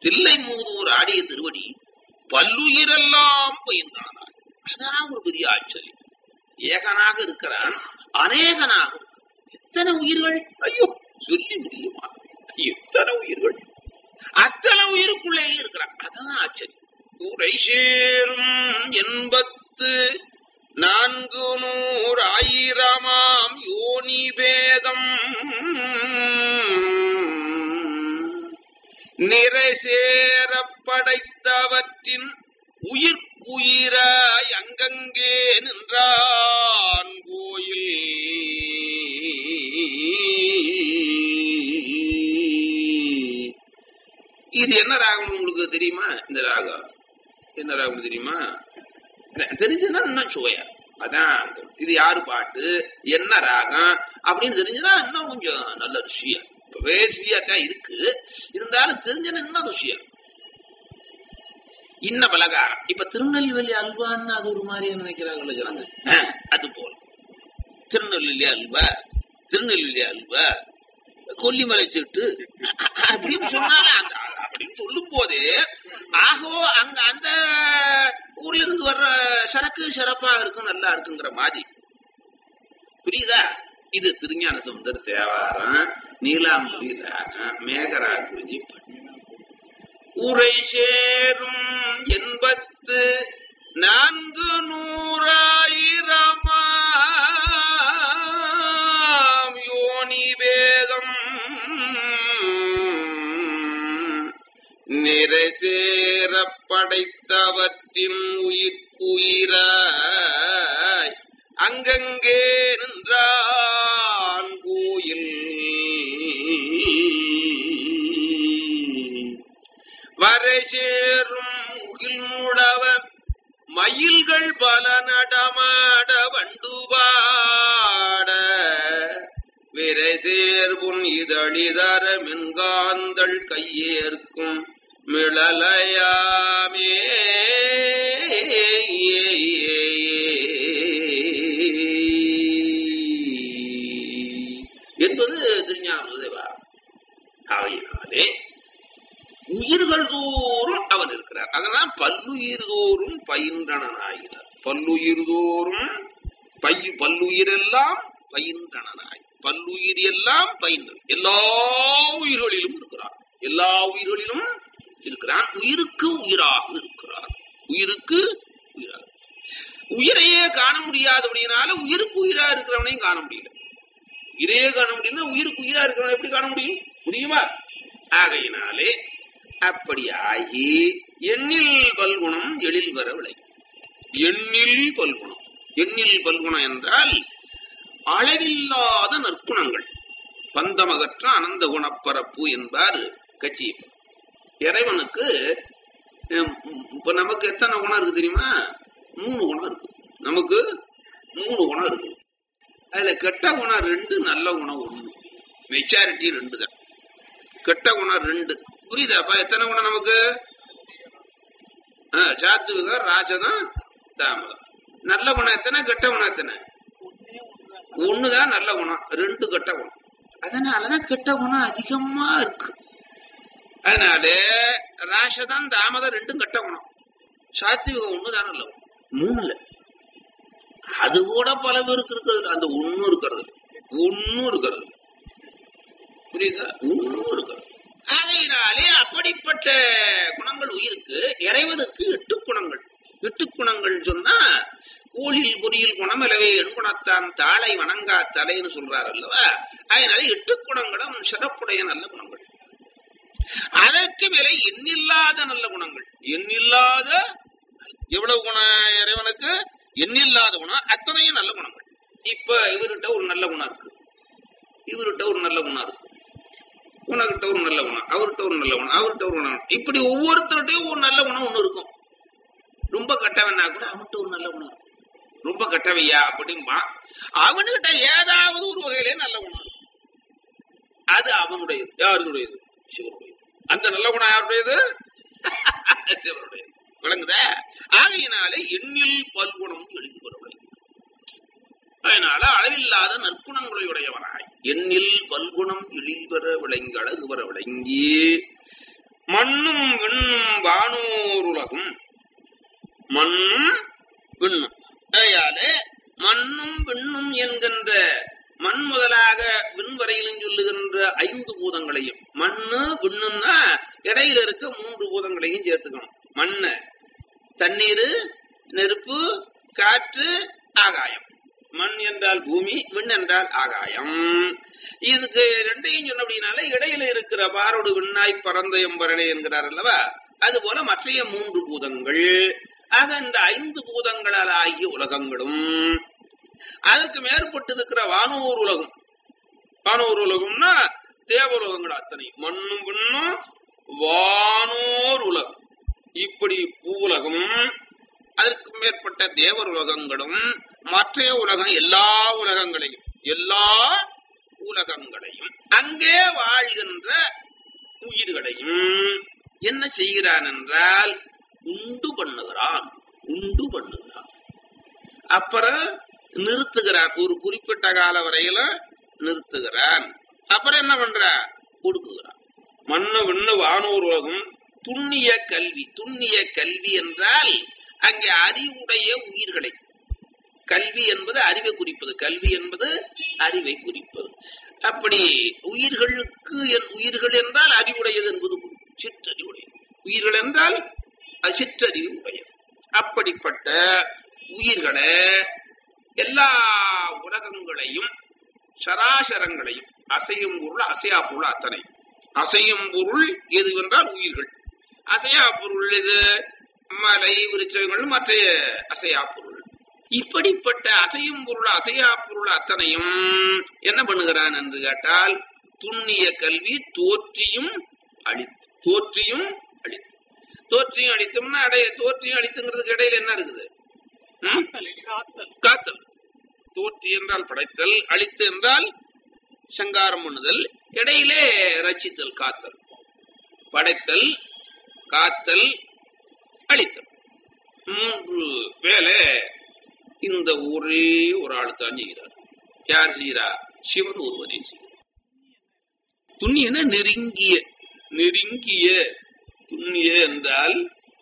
தில்லை மூதூர் ஆடிய திருவடி பல்லுயிரெல்லாம் பயின்றானார் அதான் ஒரு பெரிய ஆச்சரியம் ஏகனாக இருக்கிறான் அநேகனாக இருக்கிறான் எத்தனை உயிர்கள் ஐயோ சொல்லி முடியுமா எத்தனை உயிர்கள் அத்தனை உயிருக்குள்ளே இருக்கிறான் அதான் ஆச்சரியம் உரை சேரும் எண்பத்து நான்கு நூறு ஆயிரமாம் யோனி பேதம் நிறை சேர படைத்தவற்றின் உயிர்க்குயிராய் அங்கங்கே நின்றான் கோயில் இது என்ன ராகம் உங்களுக்கு தெரியுமா இந்த ராகம் என்ன ராகம் தெரியுமா தெரிஞ்சதுன்னா இன்னும் சுவையா அதான் இது யாரு பாட்டு என்ன ராகம் அப்படின்னு தெரிஞ்சதுன்னா இன்னும் கொஞ்சம் நல்ல ருசியா இப்பவே ருசியா தான் இருக்கு இருந்தாலும் தெரிஞ்சனா இன்னும் ருசியா இன்ன பலகாரம் இப்ப திருநெல்வேலி அல்வான்னு அது ஒரு மாதிரியா நினைக்கிறாங்கல்ல ஜனங்க ஆ, அது போல திருநெல்வேலி அல்வா திருநெல்வேலி அல்வா கொல்லிமலை செட்டு அப்படின்னு சொன்னால அந்த அப்படின்னு சொல்லும் போது ஆகோ அங்க அந்த ஊர்ல இருந்து வர்ற சரக்கு சிறப்பா இருக்கும் நல்லா இருக்குங்கிற மாதிரி புரியுதா இது திருஞான சுந்தர் தேவாரம் நீலாம்பரி ராகம் மேகரா குறிஞ்சி உரை சேரும் எண்பத்து நான்கு நூறாயிரமாம் யோனி வேதம் நிறை சேர படைத்தவற்றின் உயிர்க்குயிராய் அங்கங்கே நின்றான் கோயில் வரை சேரும் முகில் முழவ மயில்கள் பல நடமாட வண்டுபாட விரை சேர்புன் இதழிதர மின்காந்தள் கையேற்கும் மிளலையாமே என்பது திருஞான தேவாரம் ஆகையினாலே உயிர்கள் தோறும் அவன் இருக்கிறார் அதனால் பல்லுயிர் தோறும் பயின்றனாயினார் பல்லுயிர் தோறும் பையு பல்லுயிரெல்லாம் பயின்றனாய் பல்லுயிர் எல்லாம் பயின்ற எல்லா உயிர்களிலும் இருக்கிறான் எல்லா உயிர்களிலும் இருக்கிறான் உயிருக்கு உயிராக இருக்கிறான் உயிருக்கு உயிராக உயிரையே காண முடியாதபடினால உயிருக்கு உயிரா இருக்கிறவனையும் காண முடியல உயிரையே காண முடியல உயிருக்கு உயிரா இருக்கிறவனை எப்படி காண முடியும் முடியுமா ஆகையினாலே அப்படி ஆகி எண்ணில் பல்குணம் எழில் வர விளை எண்ணில் பல்குணம் எண்ணில் பல்குணம் என்றால் அளவில்லாத நற்குணங்கள் பந்தமகற்ற அனந்த குணப்பரப்பு என்பார் கச்சியப்பர் இறைவனுக்கு ஹம், இப்ப நமக்கு எத்தனை குணம் இருக்கு தெரியுமா மூணு குணம் இருக்கு நமக்கு மூணு குணம் இருக்கு அதுல கெட்ட குணம் ரெண்டு நல்ல குணம் ஒண்ணு மெச்சாரிட்டி ரெண்டு தான் கெட்ட குணம் ரெண்டு புரியுதாப்பா எத்தனை குணம் நமக்கு ஆ, சாத்துவிகம் ராசதம் தாமதம் நல்ல குணம் எத்தனை கெட்ட குணம் எத்தனை ஒண்ணுதான் நல்ல குணம் ரெண்டு கெட்ட குணம் அதனாலதான் கெட்ட குணம் அதிகமா இருக்கு அதனால ராசதம் தாமதம் ரெண்டும் கெட்ட குணம் சாத்விகம் ஒண்ணுதான் நல்ல குணம் மூணுல அது கூட பல பேருக்கு இருக்கிறது அந்த ஒண்ணு இருக்கிறது ஒண்ணு இருக்கிறது புரியுதா ஒண்ணு இருக்கிறது ஆகையினாலே அப்படிப்பட்ட குணங்கள் உயிருக்கு இறைவனுக்கு எட்டு குணங்கள் எட்டு குணங்கள் சொன்னா கூலில் பொறியில் குணமளவே எண்குணத்தான் தாளை வணங்கா தலைன்னு சொல்றார் அல்லவா அதனால எட்டு குணங்களும் சிறப்புடைய நல்ல குணங்கள் அதற்கு விலை எண்ணில்லாத நல்ல குணங்கள் எண்ணில்லாத எவ்வளவு குணம் இறைவனுக்கு எண்ணில்லாத குணம் அத்தனையும் நல்ல குணங்கள் இப்ப இவர்கிட்ட ஒரு நல்ல குணம் இருக்கு இவர்கிட்ட ஒரு நல்ல குணம் இருக்கு உனக்கிட்ட ஒரு நல்ல குணம் அவர்கிட்ட ஒரு நல்ல குணம் அவர்கிட்ட ஒரு குணம் இப்படி ஒவ்வொருத்தர்கிட்டயும் ஒரு நல்ல குணம் ஒண்ணு இருக்கும் ரொம்ப கட்டவனா கூட அவன்கிட்ட ஒரு நல்ல குணம் இருக்கும் ரொம்ப கட்டவையா அப்படிம்பா அவனுகிட்ட ஏதாவது ஒரு வகையிலே நல்ல குணம் இருக்கும் அது அவனுடையது யாருடையது சிவனுடையது அந்த நல்ல குணம் யாருடையது சிவனுடையது விளங்குதா ஆகையினாலே எண்ணில் பல்குணம் எழுதி வரவில்லை அதனால அளவில்லாத நற்குணங்களை உடையவனாய் எண்ணில் பல்குணம் எழில் வர விளங்கி அழகு வர விளங்கி மண்ணும் விண்ணும் வானோர் உலகும் மண்ணும் விண்ணும் ஆகையாலே மண்ணும் விண்ணும் என்கின்ற மண் முதலாக விண் வரையிலும் சொல்லுகின்ற ஐந்து பூதங்களையும் மண்ணு விண்ணுன்னா இடையில இருக்க மூன்று பூதங்களையும் சேர்த்துக்கணும் மண்ணு தண்ணீர் நெருப்பு காற்று ஆகாயம் மண் என்றால் பூமி விண் என்றால் ஆகாயம் இதுக்கு ரெண்டையும் சொன்ன அப்படின்னால இடையில இருக்கிற பாரோடு விண்ணாய் பறந்த எம்பரணை என்கிறார் அல்லவா அது போல மற்றைய மூன்று பூதங்கள் ஆக இந்த ஐந்து பூதங்களால் ஆகிய உலகங்களும் அதற்கு மேற்பட்டு இருக்கிற வானூர் உலகம் வானூர் உலகம்னா தேவலோகங்கள் அத்தனை மண்ணும் விண்ணும் வானோர் உலகம் இப்படி பூவுலகம் அதற்கு மேற்பட்ட தேவர் உலகங்களும் மற்ற உலகம் எல்லா உலகங்களையும் எல்லா உலகங்களையும் அங்கே வாழ்கின்ற உயிர்களையும் என்ன செய்கிறான் என்றால் உண்டு பண்ணுகிறான் உண்டு பண்ணுகிறான் அப்புறம் நிறுத்துகிறான் ஒரு குறிப்பிட்ட கால வரையில நிறுத்துகிறான் அப்புறம் என்ன பண்றான் கொடுக்குகிறான் மண்ணு விண்ணு வானோர் உலகம் துண்ணிய கல்வி துண்ணிய கல்வி என்றால் அங்கே அறிவுடைய உயிர்களை கல்வி என்பது அறிவை குறிப்பது கல்வி என்பது அறிவை குறிப்பது அப்படி உயிர்களுக்கு என் உயிர்கள் என்றால் அறிவுடையது என்பது சிற்றறிவுடையது உயிர்கள் என்றால் அது சிற்றறிவு உடையது அப்படிப்பட்ட உயிர்களை எல்லா உலகங்களையும் சராசரங்களையும் அசையும் பொருள் அசையா பொருள் அத்தனை அசையும் பொருள் எது என்றால் உயிர்கள் அசையா பொருள் இது மலை விருச்சகங்கள் மற்ற அசையா பொருள் இப்படிப்பட்ட அசையும் பொருள் அசையா பொருள் அத்தனையும் என்ன பண்ணுகிறான் என்று கேட்டால் துண்ணிய கல்வி தோற்றியும் அழித்து தோற்றியும் அழித்து தோற்றியும் அழித்தோம்னா அடைய தோற்றியும் அழித்துங்கிறதுக்கு இடையில என்ன இருக்குது ம்? காத்தல் தோற்றி என்றால் படைத்தல் அழித்து என்றால் சங்காரம் பண்ணுதல் இடையிலே ரச்சித்தல் காத்தல் படைத்தல் காத்தல் அழித்தல் மூன்று வேலை இந்த ஒரே ஒரு ஆள் தான் செய்கிறார் யார் செய்கிறா சிவன் ஒருவனே செய்கிறார் துண்ணியன நெருங்கிய நெருங்கிய துண்ணிய என்றால்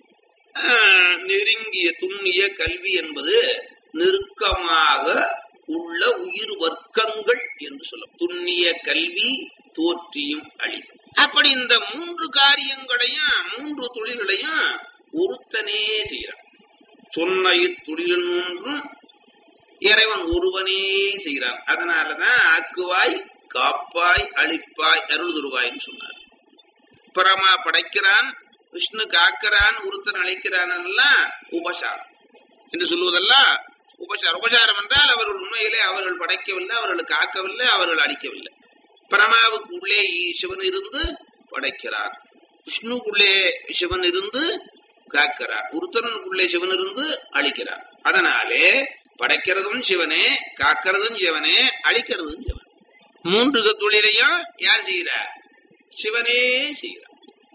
ஆஹ், நெருங்கிய துண்ணிய கல்வி என்பது நெருக்கமாக உள்ள உயிர் வர்க்கங்கள் என்று சொல்லும் துண்ணிய கல்வி தோற்றியும் அழிவும் அப்படி இந்த மூன்று காரியங்களையும் மூன்று தொழில்களையும் ஒருத்தனே செய்யறான் சொன்ன இத்தொழில் மூன்றும் இறைவன் ஒருவனே செய்கிறான் அதனாலதான் ஆக்குவாய் காப்பாய் அழிப்பாய் அருள் துருவாய்ன்னு சொன்னார் பரமா படைக்கிறான் விஷ்ணு காக்கிறான் ஒருத்தன் அழைக்கிறான் எல்லாம் உபசாரம் என்று சொல்லுவதெல்லாம் உபசாரம் உபசாரம் என்றால் அவர்கள் உண்மையிலே அவர்கள் படைக்கவில்லை அவர்கள் காக்கவில்லை அவர்கள் அடிக்கவில்லை பரமாவுக்கு உள்ளே சிவன் இருந்து படைக்கிறார் விஷ்ணுக்குள்ளே சிவன் இருந்து காக்கிறார் ஒருத்தனுக்குள்ளே சிவன் இருந்து அழிக்கிறார் அதனாலே படைக்கிறதும் சிவனே காக்கிறதும் சிவனே அழிக்கிறதும் சிவன் மூன்று தொழிலையும் யார் செய்கிறார் சிவனே செய்கிறார்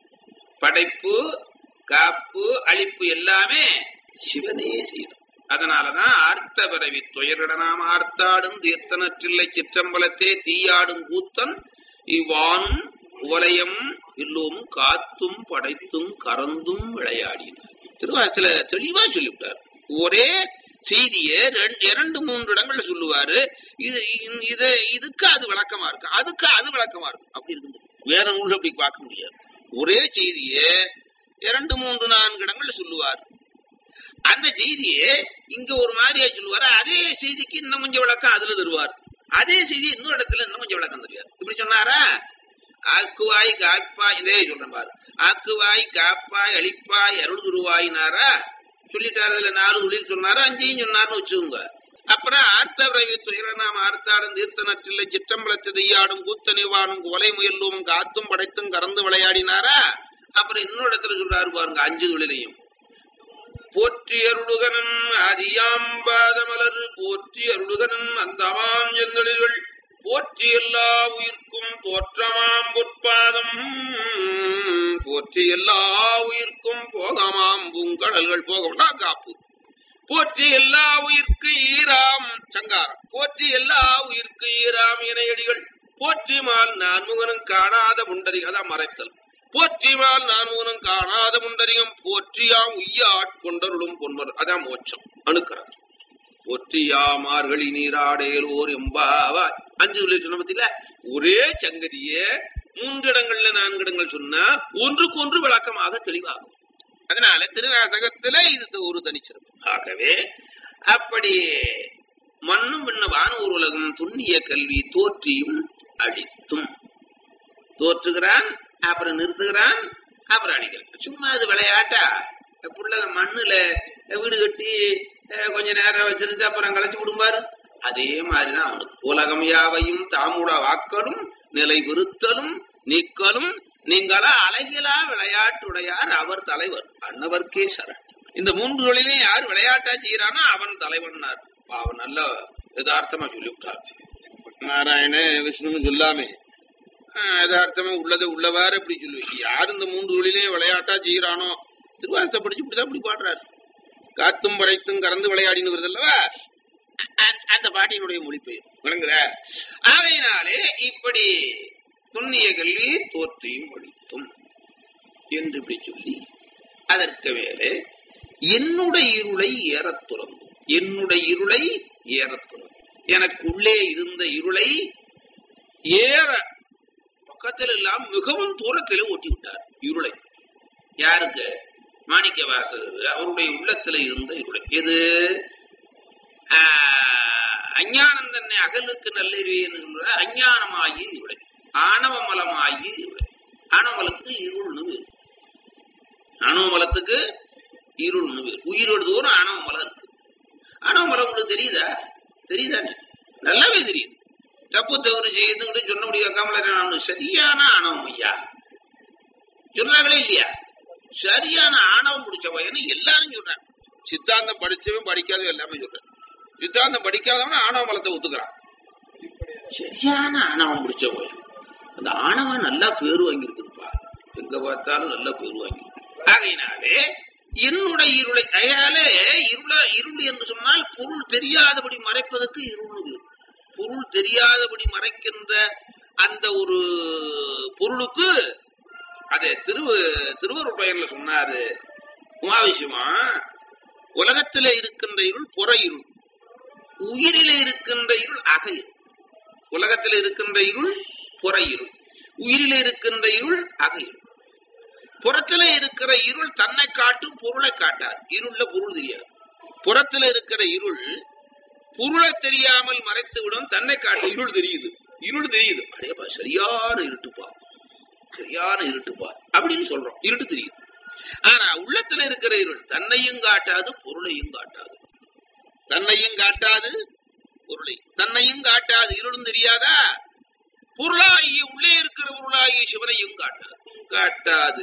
படைப்பு காப்பு அழிப்பு எல்லாமே சிவனே செய்கிறார் அதனாலதான் ஆர்த்த பிறவி துயரிடனாம் ஆர்த்தாடும் தீர்த்தனற்றில்லை சிற்றம்பலத்தே தீயாடும் கூத்தன் இவ்வானும் உவலயம் எல்லோரும் காத்தும் படைத்தும் கறந்தும் விளையாடினார் திருவாசத்துல தெளிவா சொல்லிவிட்டார் ஒரே செய்திய இரண்டு மூன்று இடங்கள்ல சொல்லுவாரு இது இது இதுக்கு அது விளக்கமா இருக்கு அதுக்கு அது விளக்கமா இருக்கு அப்படி இருக்குது வேற நூல் அப்படி பார்க்க முடியாது ஒரே செய்திய இரண்டு மூன்று நான்கு இடங்கள்ல சொல்லுவார் அந்த செய்தியை இங்க ஒரு மாதிரியா சொல்லுவாரு அதே செய்திக்கு இன்னும் கொஞ்சம் விளக்கம் அதுல தருவார் அதே செய்தி இன்னொரு இடத்துல இன்னும் கொஞ்சம் விளக்கம் தெரியாது இப்படி சொன்னாரா ஆக்குவாய் காப்பாய் இதே சொல்றேன் பாரு ஆக்குவாய் காப்பாய் அழிப்பாய் அருள் துருவாயினாரா சொல்லிட்டாரு அதுல நாலு தொழில் சொன்னாரு அஞ்சையும் சொன்னார்னு வச்சுக்கோங்க அப்புறம் ஆர்த்த பிரவி துயரனாம் ஆர்த்தாடும் தீர்த்தனற்றில்லை சிற்றம்பலத்தை தையாடும் கூத்த நிவானும் கொலை முயலும் காத்தும் படைத்தும் கறந்து விளையாடினாரா அப்புறம் இன்னொரு இடத்துல சொல்றாரு பாருங்க அஞ்சு தொழிலையும் போற்றி அருளுகனன் அதியாம்பாதமலர் போற்றி அருளுகனன் அந்தமாம் எந்தொழில்கள் போற்றி எல்லா உயிர்க்கும் தோற்றமாம் பொற்பாதம் போற்றி எல்லா உயிர்க்கும் போகமாம் பூங்கடல்கள் போகம்னா காப்பு போற்றி எல்லா உயிர்க்கு ஈராம் சங்காரம் போற்றி எல்லா உயிர்க்கு ஈராம் இணையடிகள் போற்றி மால் நான்முகனும் காணாத புண்டரி அதான் மறைத்தல் போற்றிவால் நான் ஊனம் காணாத முண்டரியம் போற்றியாம் உய்ய ஆட்கொண்டருளும் பொன்மர் அதான் மோட்சம் அணுக்கிறார் போற்றியாமார்கழி நீராடேல் ஓர் எம்பாவாய் அஞ்சு சொல்லி சொன்ன பத்தில ஒரே சங்கதியே மூன்று இடங்கள்ல நான்கு இடங்கள் சொன்னா ஒன்றுக்கு ஒன்று விளக்கமாக தெளிவாகும் அதனால திருவாசகத்துல இது ஒரு தனிச்சிறப்பு ஆகவே அப்படி மண்ணும் விண்ண வானூர் உலகம் துண்ணிய கல்வி தோற்றியும் அழித்தும் தோற்றுகிறான் அப்புறம் நிறுத்துகிறான் அப்புறம் அடிக்கிறான் சும்மா அது விளையாட்டா புள்ள மண்ணுல வீடு கட்டி அஹ், கொஞ்ச நேரம் வச்சிருந்து அப்புறம் களைச்சு விடும்பாரு அதே மாதிரிதான் அவனுக்கு உலகம் யாவையும் தாமுட வாக்களும் நிலை விருத்தலும் நீக்கலும் நீங்களா அழகிலா விளையாட்டுடையார் அவர் தலைவர் அன்னவர்க்கே சரண் இந்த மூன்று தொழிலையும் யார் விளையாட்டா செய்யறானோ அவன் தலைவன்னார் அவன் நல்ல யதார்த்தமா சொல்லிவிட்டார் நாராயண விஷ்ணுன்னு சொல்லாமே ஆஹ் யதார்த்தமா உள்ளதை உள்ளவாறு இப்படி சொல்லுவீங்க யார் இந்த மூன்று தொழிலையும் விளையாட்டா செய்யறானோ திருவாசத்தை படிச்சு இப்படிதான் இப்படி பாடுறாரு காத்தும் படைத்தும் கறந்து விளையாடின்னு வருது அல்லவா அ- அந்த பாட்டியினுடைய மொழிபெயர் விளங்குற ஆகையினாலே இப்படி துண்ணிய கல்வி தோற்றியும் ஒழித்தும் என்று இப்படி சொல்லி அதற்கு மேலே என்னுடைய இருளை ஏறத் துறந்தும் என்னுடைய இருளை ஏறத் துறந்தும் எனக்கு உள்ளே இருந்த இருளை ஏற பக்கத்தில் எல்லாம் மிகவும் தூரத்திலே ஓட்டி விட்டார் இருளை யாருக்கு மாணிக்க வாசகர் அவருடைய உள்ளத்துல இருந்த இருளை எது ஆஹ், அஞ்ஞானம் தன்னை அகலுக்கு நல்லறிவு என்று சொல்ற அஞ்ஞானமாகி இருளை ஆணவமலமாகி இருளை ஆணவமலத்துக்கு இருள்னு பேரு. ஆணவமலத்துக்கு இருள்னு பேரு. உயிரோடு தூரம் ஆணவமலம் இருக்கு ஆணவமலம் உங்களுக்கு தெரியுதா தெரியுதானே நல்லாவே தெரியுது தப்பு தவறு செய்யுதுன்னு சொன்னபடி கேட்காமல நான் சரியான ஆணவம் ஐயா சொன்னாங்களே இல்லையா சரியான ஆணவம் முடிச்ச பையன் எல்லாரும் சொல்றாங்க சித்தாந்தம் படிச்சவன் படிக்காதவன் எல்லாமே சொல்றேன் சித்தாந்தம் படிக்காதவன் ஆணவ மலத்தை ஒத்துக்கிறான் சரியான ஆணவம் முடிச்ச பையன் அந்த ஆணவன் நல்லா பேரு வாங்கியிருக்குதுப்பா எங்க பார்த்தாலும் நல்லா பேரு வாங்கியிருக்கு ஆகையினாலே என்னுடைய இருளை அயாலே இருள இருள் என்று சொன்னால் பொருள் தெரியாதபடி மறைப்பதற்கு இருள் பேரு. பொருள் தெரியாதபடி மறைக்கின்ற அந்த ஒரு பொருளுக்கு அதே திரு திருவருள் பெயர்ல சொன்னாரு உமாவிஷயமா உலகத்திலே இருக்கின்ற இருள் புற இருள் உயிரிலே இருக்கின்ற இருள் அக இருள் உலகத்தில் இருக்கின்ற இருள் புற இருள் உயிரிலே இருக்கின்ற இருள் அக இருள் புறத்துல இருக்கிற இருள் தன்னை காட்டும் பொருளை காட்டார் இருள்ல பொருள் தெரியாது புறத்துல இருக்கிற இருள் பொருளை தெரியாமல் மறைத்து விடும் தன்னை காட்ட இருள் தெரியுது இருள் தெரியுது அடேப்பா சரியான இருட்டுப்பா சரியான இருட்டுப்பா அப்படின்னு சொல்றோம் இருட்டு தெரியுது ஆனா உள்ளத்துல இருக்கிற இருள் தன்னையும் காட்டாது பொருளையும் காட்டாது தன்னையும் காட்டாது பொருளை தன்னையும் காட்டாது இருளும் தெரியாதா பொருளாகிய உள்ளே இருக்கிற பொருளாகிய சிவனையும் காட்டாது காட்டாது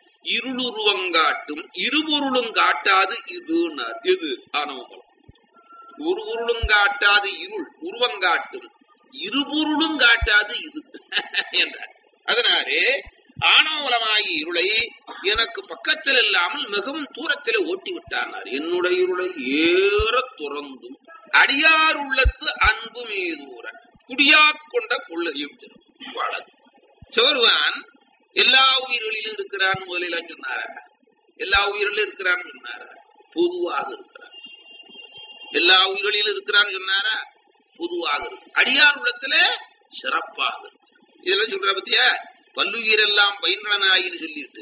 இருளுருவங்காட்டும் இருபொருளும் காட்டாது இதுன்னார் இது ஆணவமலம் ஒரு பொருளும் காட்டாது இருள் உருவங்காட்டும் இருபொருளும் காட்டாது இது என்றார் அதனாலே ஆணவமலமாகிய இருளை எனக்கு பக்கத்தில் இல்லாமல் மிகவும் தூரத்தில் ஓட்டி விட்டானார் என்னுடைய இருளை ஏற துறந்தும் அடியார் உள்ளத்து அன்பு மீதூர குடியாக் கொண்ட கொள்ளையும் தரும் வழக்கு சோர்வான் எல்லா உயிர்களிலும் இருக்கிறான் முதலில் சொன்னாரா எல்லா உயிரிலும் இருக்கிறான் சொன்னாரா பொதுவாக இருக்கிறான் எல்லா உயிர்களிலும் இருக்கிறான்னு சொன்னாரா பொதுவாக இருக்கு அடியார் உள்ளத்துல சிறப்பாக இருக்கு இதெல்லாம் சொல்ற பத்தியா பல்லுயிரெல்லாம் பயின்றனாயின்னு சொல்லிட்டு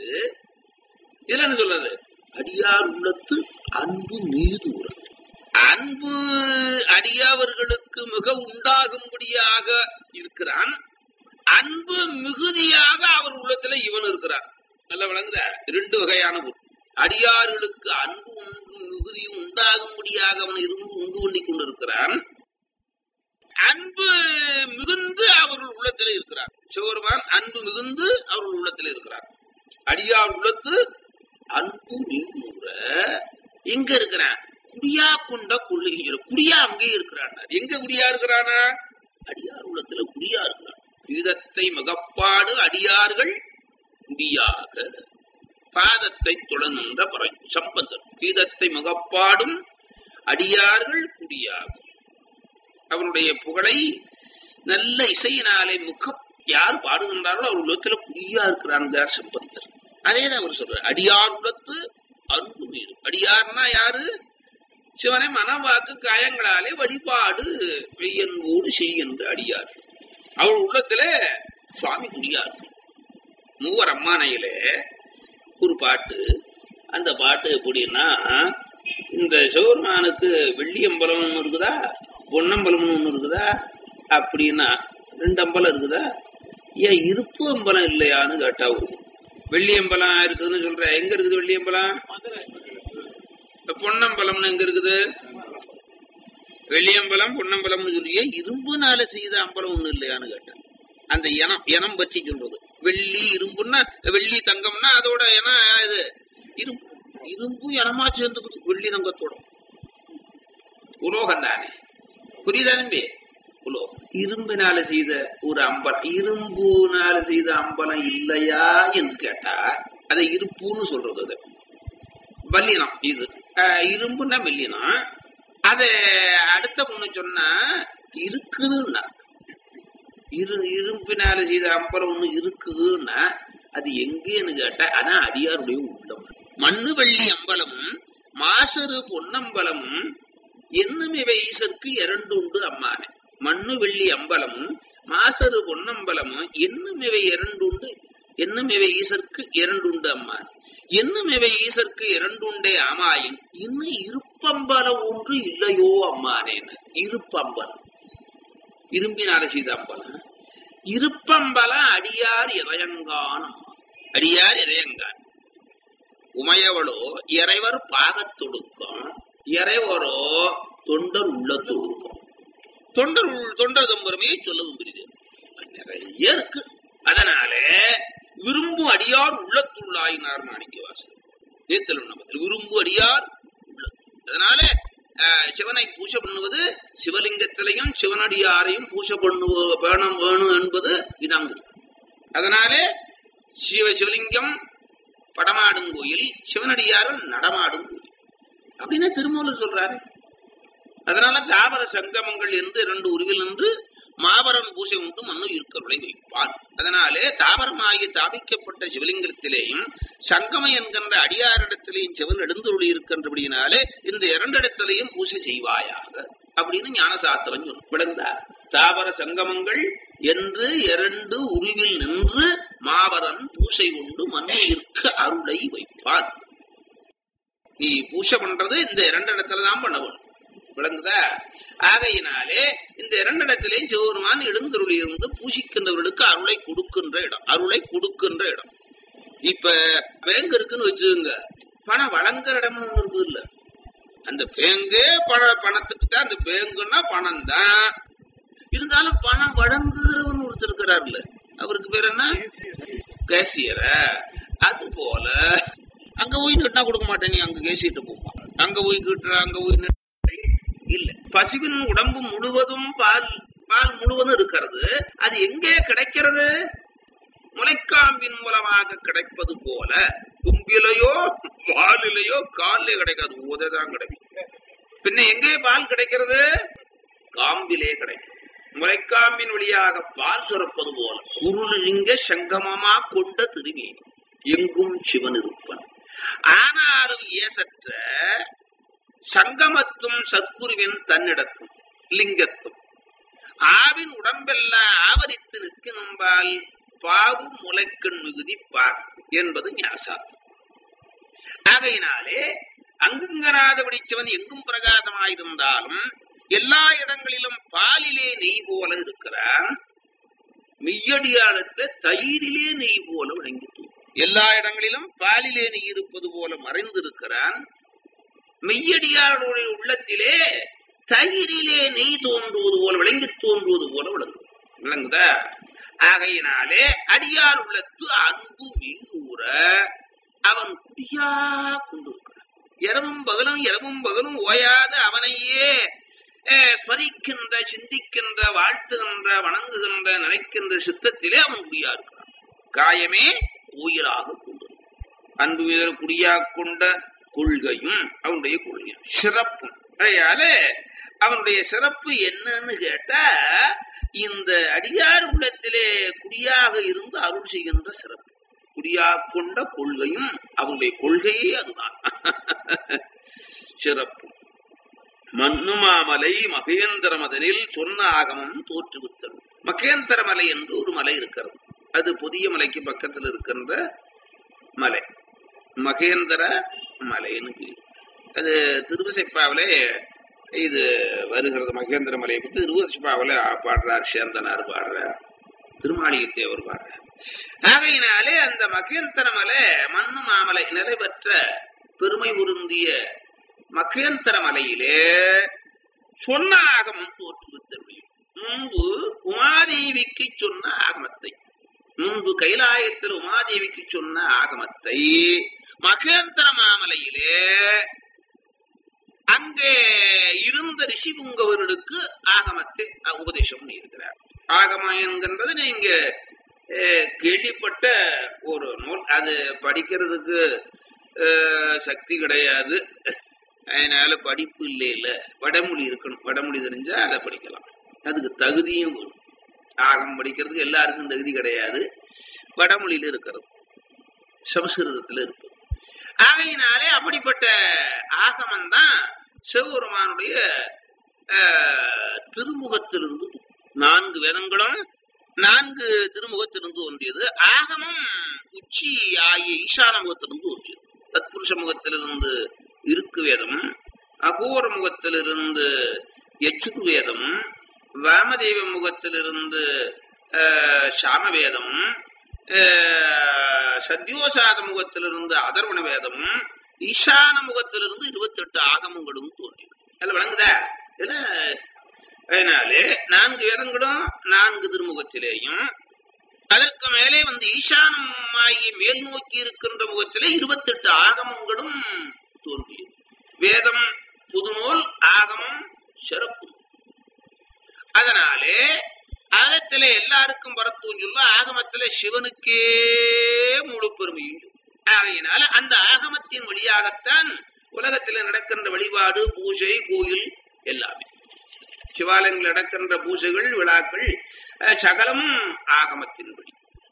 இதுல என்ன சொல்றது அடியார் உள்ளத்து அன்பு மீது அன்பு அடியாவர்களுக்கு மிக உண்டாகும்படியாக இருக்கிறான் அன்பு மிகுதியாக அவர் உள்ளத்துல இவன் இருக்கிறான் நல்ல விளங்குத ரெண்டு வகையான பொருள் அடியார்களுக்கு அன்பு உண்டு மிகுதியும் உண்டாகும்படியாக அவன் இருந்து உண்டு பண்ணி கொண்டிருக்கிறான் அன்பு மிகுந்து அவர்கள் உள்ளத்தில் இருக்கிறார் சிவருமான் அன்பு மிகுந்து அவர்கள் உள்ளத்தில் இருக்கிறார் அடியார் உள்ளத்து அன்பு மீது எங்க இருக்கிறான் குடியா கொண்ட கொள்ளை குடியா அங்கே இருக்கிறான் எங்க குடியா இருக்கிறானா அடியார் உள்ளத்துல குடியா இருக்கிறான் கீதத்தை மகப்பாடு அடியார்கள் குடியாக பாதத்தை தொடர்கின்ற பறை சம்பந்தம் கீதத்தை முகப்பாடும் அடியார்கள் குடியாக அவனுடைய புகழை நல்ல இசையினாலே முக யார் பாடுகின்றார்களோ அவர் உள்ளத்துல குடியா இருக்கிறான்கிறார் சம்பந்தர் அதேதான் அவர் சொல்றார் அடியார் உள்ளத்து அன்பு மீறு அடியார்னா யாரு சிவனை மனவாக்கு காயங்களாலே வழிபாடு வெய்யன்போடு செய்கின்ற அடியார் அவர் உள்ளத்துல சுவாமி குடியார் மூவர் அம்மானையிலே ஒரு பாட்டு அந்த பாட்டு எப்படின்னா இந்த சிவபெருமானுக்கு வெள்ளியம்பலம் ஒண்ணு இருக்குதா பொன்னம்பலம்னு ஒண்ணு இருக்குதா அப்படின்னா ரெண்டு அம்பலம் இருக்குதா ஏன் இருப்பு அம்பலம் இல்லையான்னு கேட்டா ஒரு வெள்ளியம்பலம் இருக்குதுன்னு சொல்ற எங்க இருக்குது வெள்ளியம்பலம் பொன்னம்பலம்னு எங்க இருக்குது வெள்ளியம்பலம் பொன்னம்பலம்னு சொல்லியே இரும்புனால செய்த அம்பலம் ஒண்ணு இல்லையான்னு கேட்டேன் அந்த இனம் இனம் பற்றி சொல்றது வெள்ளி இரும்புன்னா வெள்ளி தங்கம்னா அதோட இனம் இது இரும்பு இரும்பு இனமா சேர்ந்துக்குது வெள்ளி தங்கத்தோட உலோகம் தானே புரியுதா தம்பி உலோகம் இரும்பினால செய்த ஒரு அம்பலம் இரும்புனால செய்த அம்பலம் இல்லையா என்று கேட்டா அதை இருப்புன்னு சொல்றது அது வல்லினம் இது அஹ் இரும்புன்னா மெல்லினம் அதை அடுத்த பொண்ணு சொன்னா இருக்குதுன்னா இரு இரும்பினால செய்த அம்பலம் ஒண்ணு இருக்குதுன்னா அது எங்கேன்னு கேட்டா அதான் அடியாருடைய உள்ளம் மண்ணு வெள்ளி அம்பலமும் மாசரு பொன்னம்பலமும் என்னும் இவை ஈசற்கு இரண்டு உண்டு அம்மானே மண்ணு வெள்ளி அம்பலமும் மாசரு பொன்னம்பலமும் என்னும் இவை இரண்டு உண்டு என்னும் இவை ஈசற்கு இரண்டு உண்டு அம்மான் என்னும் இவை ஈசற்கு இரண்டு உண்டே ஆமாயின் இன்னும் இருப்பம்பலம் ஒன்று இல்லையோ அம்மானேன்னு இருப்பம்பலம் இரும்பினால செய்த அம்பலம் இருப்பம்பலம் அடியார் இதயங்கான் அம்மா அடியார் இதயங்கான் உமையவளோ இறைவர் பாகத்தொடுக்கம் இறைவரோ தொண்டர் உள்ள தொடுக்கம் தொண்டர் உள் தொண்டர் தம்பெருமையை சொல்லவும் புரியுது நிறைய இருக்கு அதனாலே விரும்பும் அடியார் உள்ளத்துள்ளாயினார் மாணிக்கவாசர் நேத்தல் நமக்கு விரும்பு அடியார் உள்ளத்து அதனால அஹ், சிவனை பூஜை பண்ணுவது சிவலிங்கத்திலையும் சிவனடியாரையும் பூஜை பண்ணுவ வேணும் வேணும் என்பது இதாங்க அதனாலே சிவ சிவலிங்கம் படமாடும் கோயில் சிவனடியார்கள் நடமாடும் கோயில் அப்படின்னு திருமூலர் சொல்றாரு அதனால தாவர சங்கமங்கள் என்று இரண்டு உருவில் நின்று மாபரன் பூசை உண்டு மண்ணு இருக்கருளை வைப்பான் அதனாலே தாவரமாகி தாபிக்கப்பட்ட சிவலிங்கத்திலேயும் சங்கம என்கின்ற அடியாரிடத்திலேயும் சிவன் எழுந்துருளி இருக்கின்றபடியினாலே இந்த இரண்டிடத்திலையும் பூசை செய்வாயாக அப்படின்னு ஞானசாஸ்திரம் சொல்லும் விளங்குதா தாவர சங்கமங்கள் என்று இரண்டு உருவில் நின்று மாபரன் பூசை உண்டு மண்ணு இருக்க அருளை வைப்பான் நீ பூசை பண்றது இந்த இரண்டு இடத்துல தான் பண்ண வேணும் விளங்குதா ஆகையினாலே இந்த இரண்டு இடத்திலேயும் சிவபெருமான் எழுந்தருளி இருந்து பூசிக்கின்றவர்களுக்கு அருளை கொடுக்கின்ற இடம் அருளை கொடுக்கின்ற இடம் இப்ப பேங்க் இருக்குன்னு வச்சுக்கோங்க பணம் வழங்குற இடம்னு ஒண்ணு இருக்குது இல்ல அந்த பேங்கே பண பணத்துக்கு தான் அந்த பேங்குன்னா பணம் தான் இருந்தாலும் பணம் வழங்குகிறவன் ஒருத்தர் இருக்கிறார்ல அவருக்கு பேர் என்ன கேசியரா அது போல அங்க போய் நிட்டா கொடுக்க மாட்டேன் நீ அங்க கேசிட்டு போமா அங்க போய் கிட்டுற அங்க போய் நிட்டு- இல்ல பசுவின் உடம்பு முழுவதும் பால் பால் முழுவதும் இருக்கிறது அது எங்கே கிடைக்கிறது முளைக்காம்பின் மூலமாக கிடைப்பது போல தும்பிலையோ வாலிலையோ காலிலே கிடைக்காது ஊததான் கிடைக்கும் பின்ன எங்கே பால் கிடைக்கிறது காம்பிலே கிடைக்கும் முளைக்காம்பின் வழியாக பால் சுரப்பது போல குருலிங்க சங்கமமா கொண்ட திருமேனி எங்கும் சிவன் இருப்பன் ஆனாலும் ஏசற்ற சங்கமத்தும் சத்குருவின் தன்னிடத்தும் லிங்கத்தும் ஆவின் உடம்பெல்லாம் ஆவரித்து நிற்கின்பால் பாவு முளைக்கண் மிகுதி பார் என்பது ஞாசாஸ்திரம் ஆகையினாலே அங்குங்கராத பிடிச்சவன் எங்கும் பிரகாசமாயிருந்தாலும் எல்லா இடங்களிலும் பாலிலே நெய் போல இருக்கிறான் மெய்யடியாளத்துல தயிரிலே நெய் போல விளங்கிட்டு எல்லா இடங்களிலும் பாலிலே நெய் இருப்பது போல மறைந்திருக்கிறான் மெய்யடியாளுடைய உள்ளத்திலே தயிரிலே நெய் தோன்றுவது போல விளங்கி தோன்றுவது போல விளங்கும் விளங்குதா ஆகையினாலே அடியார் உள்ளத்து அன்பு மீதூர அவன் குடியா கொண்டிருக்கிறான் இரவும் பகலும் இரவும் பகலும் ஓயாத அவனையே அஹ், ஸ்மரிக்கின்ற சிந்திக்கின்ற வாழ்த்துகின்ற வணங்குகின்ற நினைக்கின்ற சித்தத்திலே அவன் குடியா இருக்கிறான் காயமே உயிராக கொண்டிருக்கிறான் அன்பு வீரர் குடியாக கொண்ட கொள்கையும் அவனுடைய கொள்கையும் சிறப்பும் அதனால அவனுடைய சிறப்பு என்னன்னு கேட்டா இந்த அடியார் உள்ளத்திலே குடியாக இருந்து அருள் செய்கின்ற சிறப்பு குடியாக கொண்ட கொள்கையும் அவருடைய கொள்கையே அதுதான் சிறப்பு மண்ணுமாமலை மகேந்திர மதனில் சொன்ன ஆகமம் தோற்றுவித்தரும் மகேந்திர மலை என்று ஒரு மலை இருக்கிறது அது புதிய மலைக்கு பக்கத்தில் இருக்கின்ற மலை மகேந்திர மலைன்னு பேரு. அது திருவசைப்பாவிலே இது வருகிறது மகேந்திர மலையை பற்றி திருவசைப்பாவில பாடுறார் சேந்தனார் பாடுறார் திருமாளிகத்தேவர் பாடுறார் ஆகையினாலே அந்த மகேந்திர மலை மண்ணு மாமலை நிலை பெற்ற பெருமை உருந்திய மகேந்திர மலையிலே சொன்ன ஆகமம் தோற்றுவித்தருளியும் முன்பு உமாதேவிக்கு சொன்ன ஆகமத்தை முன்பு கைலாயத்தில் உமாதேவிக்கு சொன்ன ஆகமத்தை மகேந்திர மாமலையிலே அங்கே இருந்த ரிஷிபுங்கவர்களுக்கு ஆகமத்தை உபதேசம் பண்ணியிருக்கிறார் ஆகமம் என்கின்றது நீங்க அஹ், கேள்விப்பட்ட ஒரு நூல் அது படிக்கிறதுக்கு அஹ், சக்தி கிடையாது அதனால படிப்பு இல்லை இல்ல வடமொழி இருக்கணும் வடமொழி தெரிஞ்சா அதை படிக்கலாம் அதுக்கு தகுதியும் வேணும் ஆகம் படிக்கிறதுக்கு எல்லாருக்கும் தகுதி கிடையாது வடமொழியில இருக்கிறது சமஸ்கிருதத்துல இருப்பது ஆகையினாலே அப்படிப்பட்ட ஆகமம் தான் சிவபெருமானுடைய ஆஹ், திருமுகத்திலிருந்து நான்கு வேதங்களும் நான்கு திருமுகத்திலிருந்து தோன்றியது ஆகமம் உச்சி ஆகிய ஈசான முகத்திலிருந்து தோன்றியது தத்புருஷ முகத்திலிருந்து இருக்கு வேதம் அகோர முகத்திலிருந்து யச்சுர் வேதம் வாமதேவ முகத்திலிருந்து ஆஹ், சாமவேதம் ஆஹ், சத்யோசாத முகத்திலிருந்து அதர்வண வேதம் ஈசான முகத்திலிருந்து இருபத்தெட்டு ஆகமங்களும் தோன்றியது அதுல விளங்குதா இதுல அதனாலே நான்கு வேதங்களும் நான்கு திருமுகத்திலேயும் அதற்கு மேலே வந்து ஈசானமாகி மேல் நோக்கி இருக்கின்ற முகத்திலே இருபத்தெட்டு ஆகமங்களும் தோன்றியது வேதம் புதுநூல் ஆகமம் சிறப்பு அதனாலே ஆகத்திலே எல்லாருக்கும் பரத்துவம் சொல்ல ஆகமத்திலே சிவனுக்கே முழு பெருமையும் சொல்லும். ஆகையினால அந்த ஆகமத்தின் வழியாகத்தான் உலகத்திலே நடக்கின்ற வழிபாடு பூஜை கோயில் எல்லாமே சிவாலயங்கள் நடக்கின்ற பூஜைகள் விழாக்கள் அஹ், சகலமும் ஆகமத்தின் வழி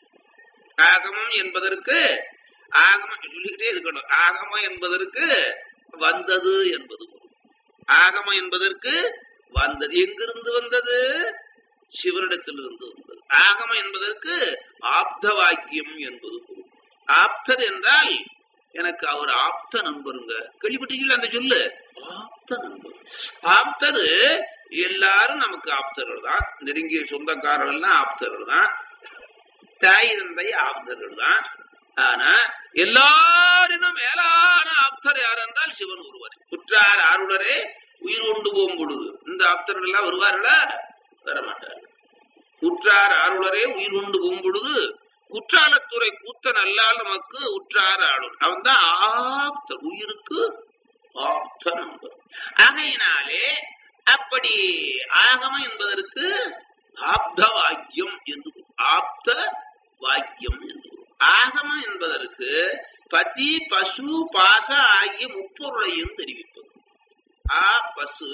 ஆகமம் என்பதற்கு ஆகமம் சொல்லிக்கிட்டே இருக்கணும் ஆகமம் என்பதற்கு வந்தது என்பது பொருள். ஆகமம் என்பதற்கு வந்தது எங்கிருந்து வந்தது சிவனிடத்திலிருந்து வந்தது ஆகமம் என்பதற்கு ஆப்த வாக்கியம் என்பது பொருள். ஆப்தர் என்றால் எனக்கு அவர் ஆப்த நண்பருங்க கேள்விப்பட்டீங்களா அந்த சொல்லு ஆப்த நண்பர் ஆப்தரு எல்லாரும் நமக்கு ஆப்தர்கள் தான் நெருங்கிய சொந்தக்காரர்கள் எல்லாம் ஆப்தர்கள் தான் தாய் தந்தை ஆப்தர்கள் தான் ஆனா எல்லாரினும் மேலான ஆப்தர் யார் என்றால் சிவன் ஒருவரே குற்றார் ஆருடரே உயிர் கொண்டு போகும் பொழுது இந்த ஆப்தர்கள் எல்லாம் வருவார்களா வரமாட்டார்கள் குற்றார் ஆருடரே உயிர் கொண்டு போகும் பொழுது குற்றாலத்துறை கூத்தன் அல்லால் நமக்கு உற்றார் ஆளுநர் அவன் தான் ஆப்த உயிருக்கு ஆப்த நண்பர் ஆகையினாலே அப்படி ஆகமம் என்பதற்கு ஆப்த வாக்கியம் என்று பொருள். ஆப்த வாக்கியம் என்று பொருள். ஆகமம் என்பதற்கு பதி பசு பாச ஆகிய முப்பொருளையும் தெரிவிப்பது ஆ பசு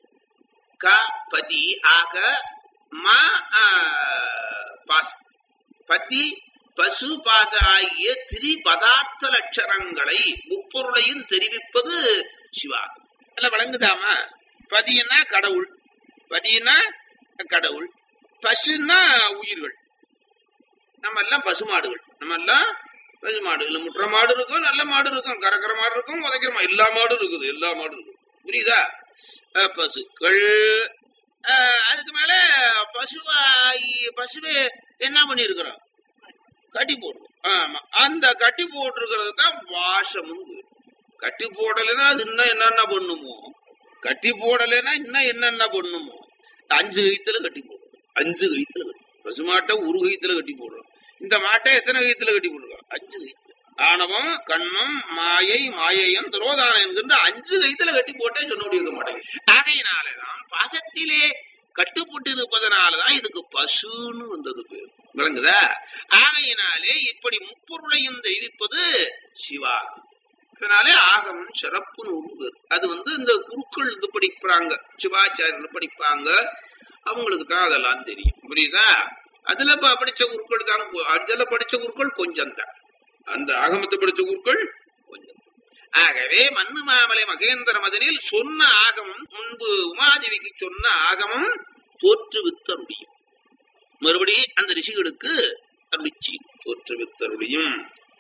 க பதி ஆக ம ஆ, பாசம் பதி பசு பாச ஆகிய திரி பதார்த்த லட்சணங்களை முப்பொருளையும் தெரிவிப்பது சிவா அல்ல வழங்குதாமா பதினா கடவுள் பதினா கடவுள் பசுன்னா உயிர்கள் நம்ம எல்லாம் பசுமாடுகள் நம்ம எல்லாம் பசுமாடு இல்ல முற்ற மாடு இருக்கும் நல்ல மாடு இருக்கும் கறக்கிற மாடு இருக்கும் உதைக்கிற மாடு எல்லா மாடும் இருக்குது எல்லா மாடும் இருக்கும் புரியுதா அஹ் பசுக்கள் அஹ் அதுக்கு மேல பசுவாயி பசுவே என்ன பண்ணிருக்கிறோம் கட்டி போடுவோம் ஆமா அந்த கட்டி போட்டிருக்கிறது தான் வாசம் கட்டி போடலைன்னா அது இன்னும் என்னென்ன பண்ணுமோ கட்டி போடலைன்னா இன்னும் என்னென்ன பண்ணுமோ அஞ்சு கைத்துல கட்டி போடுறோம் அஞ்சு கைத்துல கட்டி பசுமாட்டை ஒரு கைத்துல கட்டி போடுறோம் இந்த மாட்டை எத்தனை கைத்துல கட்டி போடுறோம் அஞ்சு கைத்துல ஆணவம் கண்மம் மாயை மாயையம் துரோதானம் என்கின்ற அஞ்சு கைத்துல கட்டி போட்டே சொல்ல முடிய மாட்டேங்குது ஆகையினாலதான் பாசத்திலே கட்டுப்பட்டு இருப்பதனாலதான் இதுக்கு பசுன்னு வந்தது பேர் விளங்குதா ஆகையினாலே இப்படி முப்பொருளையும் தெரிவிப்பது சிவா அதனாலே ஆகமம் சிறப்பு நூறு பேர் அது வந்து இந்த குருக்கள் இது படிக்கிறாங்க சிவாச்சாரியர்கள் படிப்பாங்க அவங்களுக்கு தான் அதெல்லாம் தெரியும் புரியுதா அதுல ப- படிச்ச குருக்கள் தான் கொ- அதுல படிச்ச குருக்கள் கொஞ்சம் தான் அந்த ஆகமத்தை படிச்ச குருக்கள் கொஞ்சம் ஆகவே மண்ணு மாமலை மகேந்திர மதனில் சொன்ன ஆகமம் முன்பு உமாதேவிக்கு சொன்ன ஆகமம் தோற்றுவித்தருடையும் மறுபடி அந்த ரிஷிகளுக்கு அருளிச்சி தோற்றுவித்தருடையும்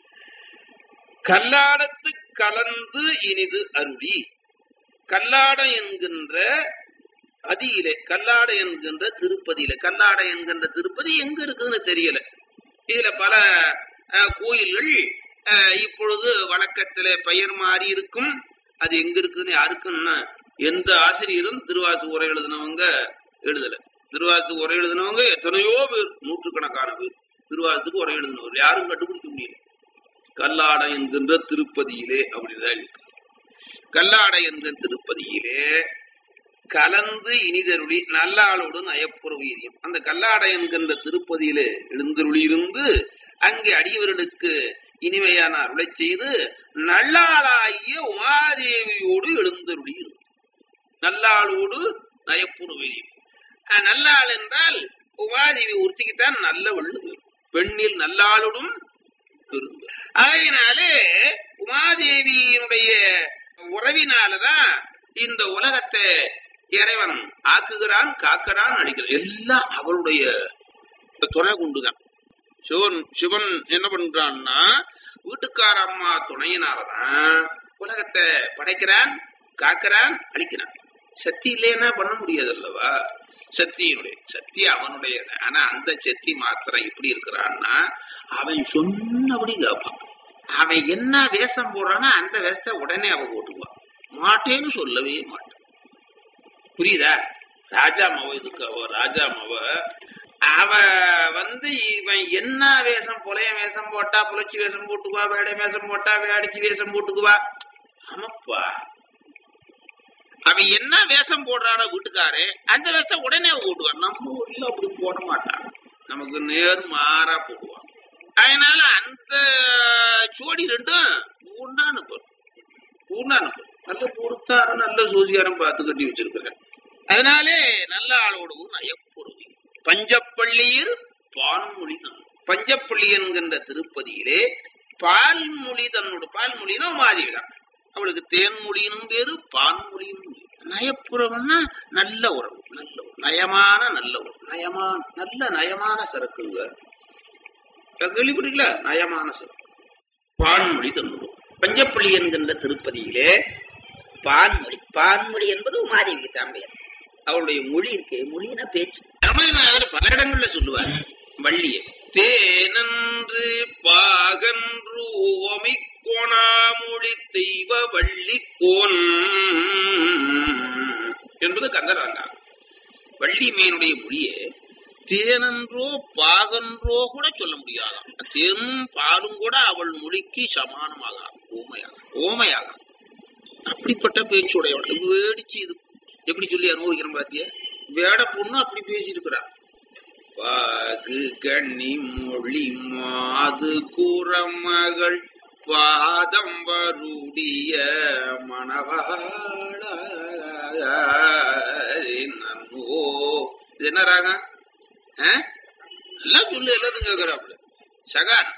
கல்லாடத்து கலந்து இனிது அருளி கல்லாட என்கின்ற அதியிலே கல்லாட என்கின்ற திருப்பதியில கல்லாட என்கின்ற திருப்பதி எங்க இருக்குதுன்னு தெரியல இதுல பல அஹ், கோயில்கள் அஹ், இப்பொழுது வழக்கத்திலே பெயர் மாறி இருக்கும் அது எங்க இருக்குதுன்னு யாருக்குன்னா எந்த ஆசிரியரும் திருவாசு உரை எழுதினவங்க எழுதல திருவாசு உரை எழுதினவங்க எத்தனையோ பேர் நூற்றுக்கணக்கான பேர் திருவாசத்துக்கு உரை எழுதினவர் யாரும் கண்டுபிடிக்க முடியல கல்லாட என்கின்ற திருப்பதியிலே அப்படிதான் இருக்கு கல்லாட என்ற திருப்பதியிலே கலந்து இனிதருளி நல்லாளோடு நயப்புற வீரியம் அந்த கல்லாட என்கின்ற திருப்பதியிலே எழுந்தருளி இருந்து அங்கே அடியவர்களுக்கு இனிமையான அருளை செய்து நல்லாளாகிய உமாதேவியோடு எழுந்தருளி இருந்து நல்லாளோடு நயப்புற வீரியம் அஹ் நல்லாள் என்றால் உமாதேவி ஒருத்திக்குத்தான் நல்ல வள்ளு பெண்ணில் நல்லாளுடும் இருந்து ஆகையினாலே உமாதேவியினுடைய உறவினாலதான் இந்த உலகத்தை இறைவன் ஆக்குகிறான் காக்கிறான் அடிக்கிறான் எல்லாம் அவளுடைய துணை கொண்டுதான் சிவன் சிவன் என்ன பண்றான்னா வீட்டுக்கார அம்மா துணையினாலதான் உலகத்தை படைக்கிறான் காக்கிறான் அழிக்கிறான் சக்தி இல்லைன்னா பண்ண முடியாது அல்லவா சக்தியினுடைய சக்தி அவனுடையது ஆனா அந்த சக்தி மாத்திரம் எப்படி இருக்கிறான்னா அவன் சொன்னபடி கேட்பான் அவன் என்ன வேஷம் போடுறானோ அந்த வேஷத்தை உடனே அவன் போட்டுக்குவான் மாட்டேன்னு சொல்லவே மாட்டான் புரியுதா ராஜா மவ இதுக்கு அவ ராஜா மவ அவ வந்து இவன் என்ன வேஷம் புலைய வேஷம் போட்டா புலச்சி வேஷம் போட்டுக்குவா வேடை வேஷம் போட்டா வேடிச்சு வேஷம் போட்டுக்குவா ஆமாப்பா அவன் என்ன வேஷம் போடுறானோ வீட்டுக்காரு அந்த வேஷத்தை உடனே அவன் போட்டுவான் நம்ம ஊர்ல அப்படி போட மாட்டான் நமக்கு நேர் மாறா போடுவான் அதனால அந்த ஜோடி ரெண்டும் உண்டான பொருள் உண்டான பொருள் நல்ல பொறுத்தாரம் நல்ல சோசியாரம் பார்த்து கட்டி வச்சிருக்கிறேன் அதனாலே நல்ல ஆளோடு நயப்பொருவி பஞ்சப்பள்ளியில் பான்மொழி தன் பஞ்சப்பள்ளி என்கின்ற திருப்பதியிலே பால்மொழி தன்னோட பால்மொழினா மாதிரிதான் அவளுக்கு தேன்மொழியினும் பேரு பான்மொழியும் பேரு. நயப்புறம்னா நல்ல உறவு நல்ல உறவு நயமான நல்ல உறவு நயமான நல்ல நயமான சரக்குங்க கேள்விப்பட்டீங்களா நயமான சரக்கு பான்மொழி தன்னோடு பஞ்சப்பள்ளி என்கின்ற திருப்பதியிலே பான்மொழி பான்மொழி என்பது உமாதேவிக்கு தான் பெயர் அவளுடைய மொழி இருக்கே மொழினா பேச்சு ராமாயணர் பல இடங்கள்ல சொல்லுவார் வள்ளிய தேனன்று பாகன்று ஓமை கோணாமொழி தெய்வ வள்ளி கோன் என்பது கந்தராங்க வள்ளி மீனுடைய மொழியே தேனன்றோ பாகன்றோ கூட சொல்ல முடியாதாம் தேனும் பாலும் கூட அவள் மொழிக்கு சமானமாக ஓமையாக ஓமையாக அப்படிப்பட்ட பேச்சுடையவள் இது வேடிச்சு இது எப்படி சொல்லி அனுபவிக்கிறோம் பாத்தியா வேட பொண்ணு அப்படி பேசியிருக்கிறா பாகு கண்ணி மொழி மாது கூறமகள் பாதம் வருடைய மணவாள நன்னோ இது என்ன ராகம் ஆ? எல்லாம் சொல்லு எல்லாத்தையும் கேட்கிறாப்புல சகான்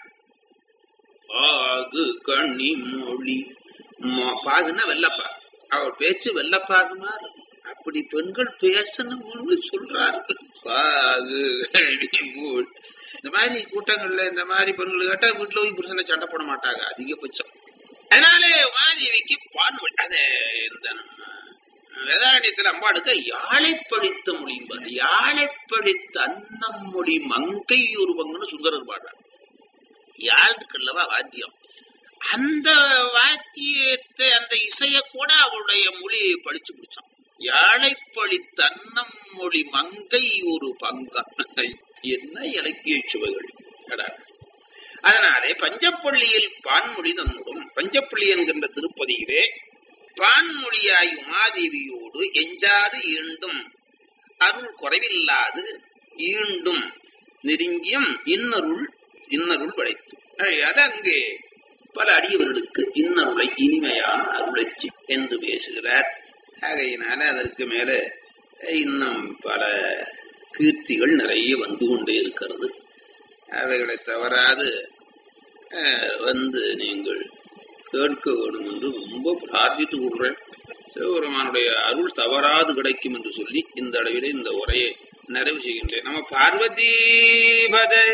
பாகு கண்ணி மொழி ம- பாகுன்னா வெள்ளப்பா அவள் பேச்சு வெள்ளப்பாகு மாதிரி அப்படி பெண்கள் பேசணும்னு சொல்றாரு பாகு கண்ணி மொழி இந்த மாதிரி கூட்டங்கள்ல இந்த மாதிரி பெண்கள் கேட்டா வீட்டுல போய் புருஷனை சண்டை போட மாட்டாங்க அதிகபட்சம் அதனாலே உமாதேவிக்கு பான்மொழி அது இந்த நம்ம வேதாரண்யத்தில் அம்பாளுக்கு யாழை பழித்த மொழிம்பார் யாழை பழித்த அன்னம் மொழி மங்கை உருவங்கன்னு சுந்தரர் பாடுறார் யாழ் இருக்குல்லவா வாத்தியம் அந்த வாத்தியத்தை அந்த இசைய கூட அவளுடைய மொழியை பழிச்சு பிடிச்சான் யாழை பழித்த அன்னம் மொழி மங்கை ஒரு பங்கா என்ன இலக்கிய சுவைகள் அடா. அதனாலே பஞ்சப்பள்ளியில் பான்மொழி தன்னுடன் பஞ்சப்பள்ளி என்கின்ற திருப்பதியிலே பான்மொழியாய் உமாதேவியோடு எஞ்சாது ஈண்டும் அருள் குறைவில்லாது ஈண்டும் நெருங்கியும் இன்னருள் இன்னருள் படைத்து ஆகையால் அங்கே பல அடியவர்களுக்கு இன்னருளை இனிமையான அருளச்சி என்று பேசுகிறார் ஆகையினால அதற்கு மேல இன்னும் பல கீர்த்திகள் நிறைய வந்து கொண்டே இருக்கிறது அவைகளை தவறாது அஹ், வந்து நீங்கள் கேட்க வேணும் என்று ரொம்ப பிரார்த்தித்து கொள்றேன் சிவபெருமானுடைய அருள் தவறாது கிடைக்கும் என்று சொல்லி இந்த அளவிலே இந்த உரையை நிறைவு செய்கின்றேன் நம்ம பார்வதி பதே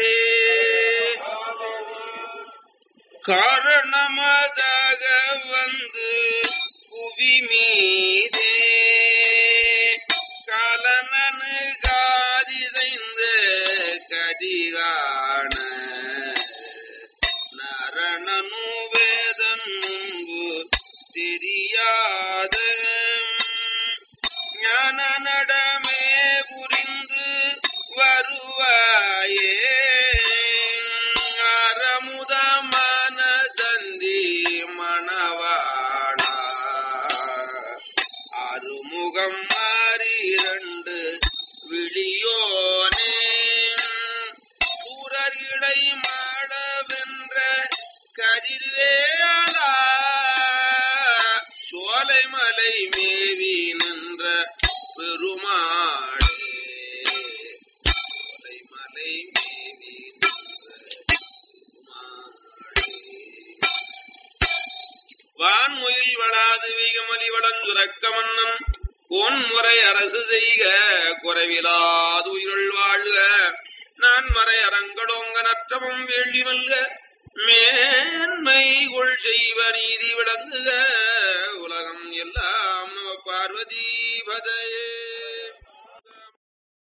காரணமதாக வந்து புவி மீதே காலனனு காதிசைந்த கதிகான நரணனு வேதன் முன்பு தெரியாத ஞான நடமே புரிந்து வருவாயே அறமுதமான தந்தி மணவாளா அருமுகம் மாறி இரண்டு விழியோனே சூரர் இடை மாட வென்ற கதிர்வேலா சோலைமலை மேவி நின்ற பெருமாளே சோலைமலை மேவி நின்ற பெருமாளே வான்முயில் வளாது வீகமலி வளஞ்சுரக்க மன்னம் பொன்முறை அரசு செய்க குறைவிலாது உயிர்கள் வாழ்க நான் மறை அரங்கடோங்க நற்றமும் வேள்வி மல்க மேன்மை கொள் செய்வ நீதி விளங்குக